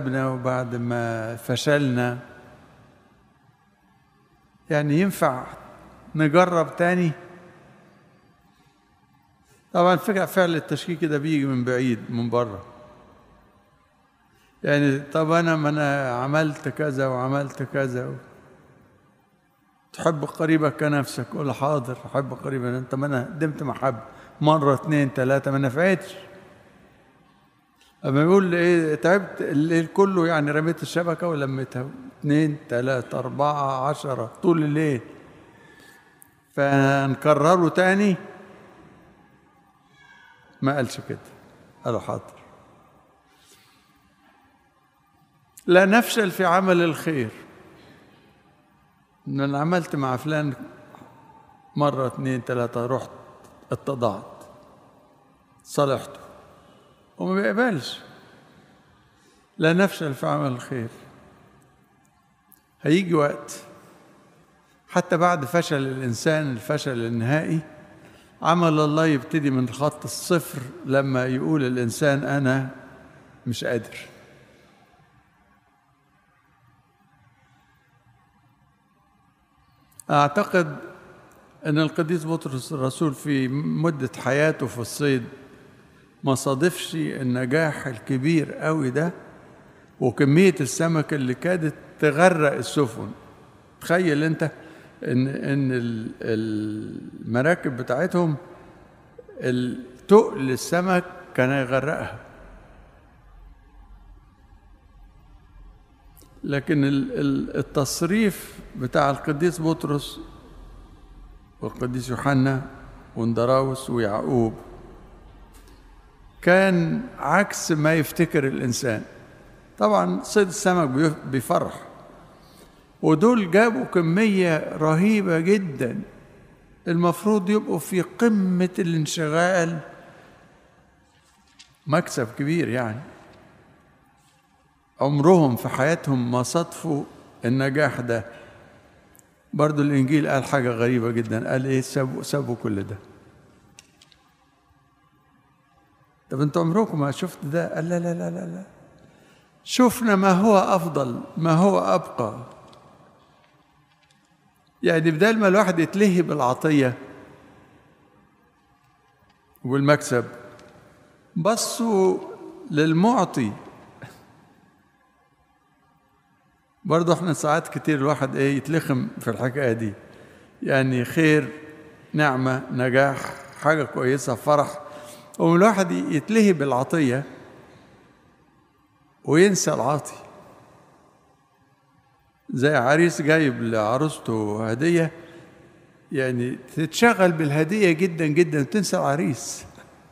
وبعد ما فشلنا يعني ينفع نجرب تاني طبعا فكرة فعل التشكيك ده بيجي من بعيد من بره يعني طب انا ما انا عملت كذا وعملت كذا و... تحب قريبك كنفسك قول حاضر احب قريبك انت ما انا قدمت محبه مره اثنين ثلاثه ما نفعتش اما يقول ايه تعبت الليل كله يعني رميت الشبكه ولميتها اثنين ثلاثه اربعه عشره طول الليل فنكرره تاني ما قالش كده قالوا حاضر لا نفشل في عمل الخير ان انا عملت مع فلان مرة اتنين تلاتة رحت اتضعت صالحته وما بيقبلش لا نفشل في عمل الخير هيجي وقت حتى بعد فشل الإنسان الفشل النهائي عمل الله يبتدي من خط الصفر لما يقول الإنسان أنا مش قادر أعتقد أن القديس بطرس الرسول في مدة حياته في الصيد ما صادفش النجاح الكبير قوي ده وكمية السمك اللي كادت تغرق السفن تخيل أنت إن إن المراكب بتاعتهم تقل السمك كان يغرقها لكن التصريف بتاع القديس بطرس والقديس يوحنا واندراوس ويعقوب كان عكس ما يفتكر الإنسان طبعا صيد السمك بيفرح ودول جابوا كمية رهيبة جدا المفروض يبقوا في قمة الانشغال مكسب كبير يعني عمرهم في حياتهم ما صدفوا النجاح ده برضو الإنجيل قال حاجة غريبة جدا قال إيه سابوا, سابوا كل ده طب انتوا عمركم ما شفت ده قال لا لا لا لا لا شفنا ما هو أفضل ما هو أبقى يعني بدل ما الواحد يتلهي بالعطية والمكسب بصوا للمعطي برضه احنا ساعات كتير الواحد ايه يتلخم في الحكايه دي يعني خير نعمه نجاح حاجه كويسه فرح والواحد يتلهي بالعطيه وينسى العاطي زي عريس جايب لعروسته هديه يعني تتشغل بالهديه جدا جدا وتنسى العريس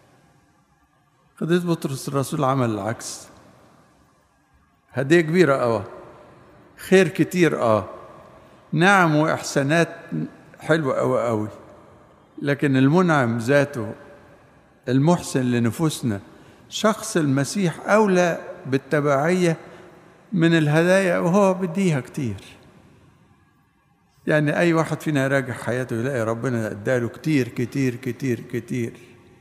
قديس بطرس الرسول عمل العكس هديه كبيره قوي خير كتير اه نعم واحسانات حلوه قوي قوي لكن المنعم ذاته المحسن لنفوسنا شخص المسيح اولى بالتبعيه من الهدايا وهو بديها كتير يعني اي واحد فينا يراجع حياته يلاقي ربنا اداله كتير كتير كتير كتير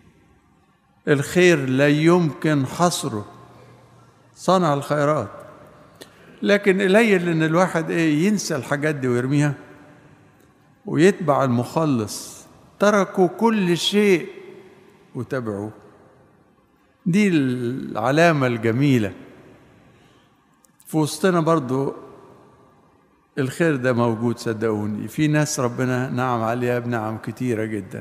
الخير لا يمكن حصره صنع الخيرات لكن قليل ان الواحد ايه ينسى الحاجات دي ويرميها ويتبع المخلص تركوا كل شيء وتبعوه دي العلامة الجميلة في وسطنا برضو الخير ده موجود صدقوني في ناس ربنا نعم عليها بنعم كتيرة جدا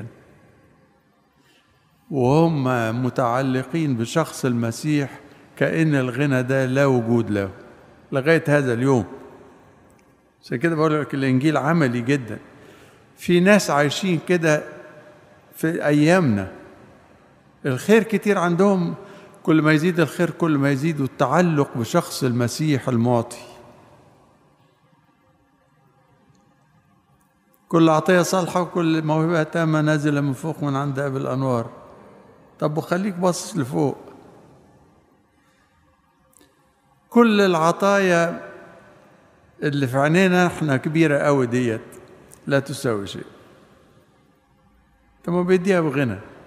وهم متعلقين بشخص المسيح كأن الغنى ده لا وجود له لغاية هذا اليوم عشان كده بقول لك الإنجيل عملي جدا في ناس عايشين كده في أيامنا الخير كتير عندهم كل ما يزيد الخير كل ما يزيد التعلق بشخص المسيح المعطي كل عطية صالحة وكل موهبة تامة نازلة من فوق من عند أبي الأنوار طب وخليك باصص لفوق كل العطايا اللي في عينينا احنا كبيرة قوي ديت لا تساوي شيء طب ما بيديها بغنى